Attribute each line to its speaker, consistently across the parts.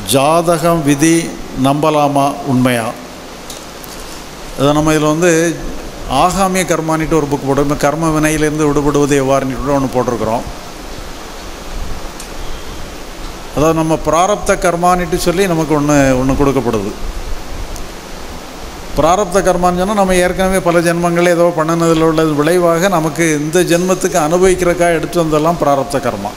Speaker 1: ஜாதகம் விதி நம்பலாமா உண்மையா அதை நம்ம இதில் வந்து ஆகாமிய கர்மானிட்டு ஒரு புக் போட்டு கர்ம வினையிலேருந்து விடுபடுவது எவ்வாறுன்னு ஒன்று போட்டிருக்கிறோம் அதாவது நம்ம பிராரப்த கர்மானிட்டு சொல்லி நமக்கு ஒன்று ஒன்று கொடுக்கப்படுது பிராரப்த கர்மான்னு சொன்னால் நம்ம ஏற்கனவே பல ஜென்மங்கள் ஏதோ பண்ணினதில் உள்ள விளைவாக நமக்கு இந்த ஜென்மத்துக்கு அனுபவிக்கிறக்கா எடுத்து வந்தெல்லாம் பிராரப்த கர்மா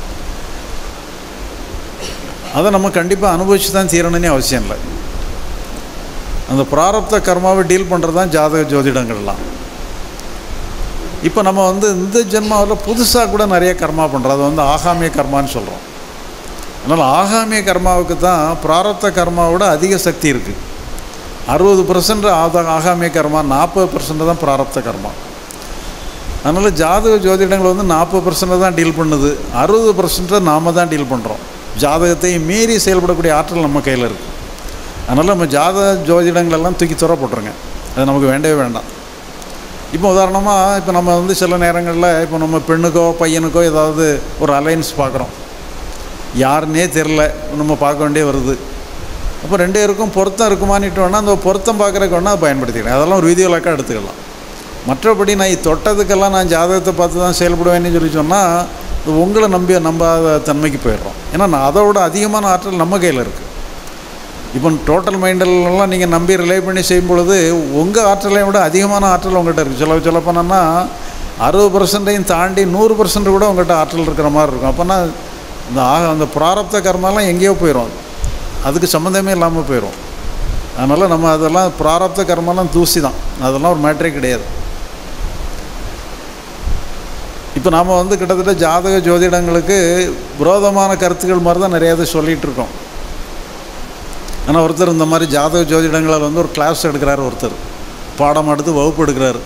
Speaker 1: அதை நம்ம கண்டிப்பாக அனுபவிச்சு தான் தீரணும்னே அவசியம் இல்லை அந்த பிராரப்த கர்மாவை டீல் பண்ணுறது தான் ஜாதக ஜோதிடங்கள்லாம் இப்போ நம்ம வந்து இந்த ஜென்மாவில் புதுசாக கூட நிறைய கர்மா பண்ணுறோம் அது வந்து ஆகாமிய கர்மான்னு சொல்கிறோம் அதனால் ஆகாமிய கர்மாவுக்கு தான் பிராரப்த கர்மாவோட அதிக சக்தி இருக்குது அறுபது பர்சன்ட் ஆதா ஆகாமிய கர்மா நாற்பது பர்சன்ட் தான் பிராரப்த கர்மா அதனால் ஜாதக ஜோதிடங்கள் வந்து நாற்பது பர்சன்ட் தான் டீல் பண்ணுது அறுபது பர்சன்ட்டை நாம் தான் டீல் பண்ணுறோம் ஜாதகத்தை மீறி செயல்படக்கூடிய ஆற்றல் நம்ம கையில் இருக்குது அதனால் நம்ம ஜாதக ஜோதிடங்களெல்லாம் தூக்கி துற போட்டுருங்க அது நமக்கு வேண்டவே வேண்டாம் இப்போ உதாரணமாக இப்போ நம்ம வந்து சில நேரங்களில் இப்போ நம்ம பெண்ணுக்கோ பையனுக்கோ ஏதாவது ஒரு அலைன்ஸ் பார்க்குறோம் யாருன்னே தெரில நம்ம பார்க்க வேண்டிய வருது அப்போ ரெண்டு பேருக்கும் பொருத்தம் இருக்குமான்னுட்டு வேணால் அந்த பொருத்தம் பார்க்குறக்கு வேணால் அதை பயன்படுத்திக்கலாம் அதெல்லாம் ஒரு விதிவிலக்காக எடுத்துக்கலாம் மற்றபடி நான் தொட்டதுக்கெல்லாம் நான் ஜாதகத்தை பார்த்து தான் செயல்படுவேன்னு சொல்லி சொன்னால் இது உங்களை நம்பி நம்பாத தன்மைக்கு போயிடுறோம் ஏன்னா நான் அதை விட அதிகமான ஆற்றல் நம்ம கையில் இருக்குது இப்போ டோட்டல் மைண்டல்லாம் நீங்கள் நம்பி ரிலே பண்ணி செய்யும் பொழுது உங்கள் ஆற்றலை விட அதிகமான ஆற்றல் உங்கள்கிட்ட இருக்குது சொல்ல சொல்ல போனோன்னா அறுபது பர்சன்டையும் தாண்டி நூறு பர்சன்ட் கூட உங்கள்கிட்ட ஆற்றல் இருக்கிற மாதிரி இருக்கும் அப்போனா இந்த ஆக அந்த பிராரப்த கர்மாலாம் எங்கேயோ போயிடும் அதுக்கு சம்மந்தமே இல்லாமல் போயிடும் அதனால் நம்ம அதெல்லாம் பிராரப்த கர்மாலாம் தூசி தான் அதெல்லாம் ஒரு மேட்ரே கிடையாது இப்போ நாம் வந்து கிட்டத்தட்ட ஜாதக ஜோதிடங்களுக்கு விரோதமான கருத்துக்கள் மாதிரி தான் நிறைய இதை சொல்லிகிட்டு இருக்கோம் ஆனால் ஒருத்தர் இந்த மாதிரி ஜாதக ஜோதிடங்களில் வந்து ஒரு கிளாஸ் எடுக்கிறாரு ஒருத்தர் பாடம் எடுத்து வகுப்பு எடுக்கிறாரு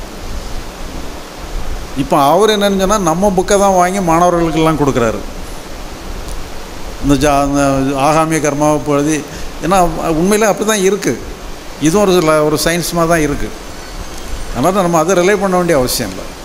Speaker 1: இப்போ அவர் என்னன்னு சொன்னால் நம்ம புக்கை தான் வாங்கி மாணவர்களுக்கெல்லாம் கொடுக்குறாரு இந்த ஜா இந்த ஆகாமிய கர்மாவை பொழுது ஏன்னா உண்மையில் அப்படி தான் இருக்குது இதுவும் ஒரு சில ஒரு சயின்ஸ் மாதிரி தான் இருக்குது அதனால் நம்ம அதை ரிலே பண்ண வேண்டிய அவசியம் இல்லை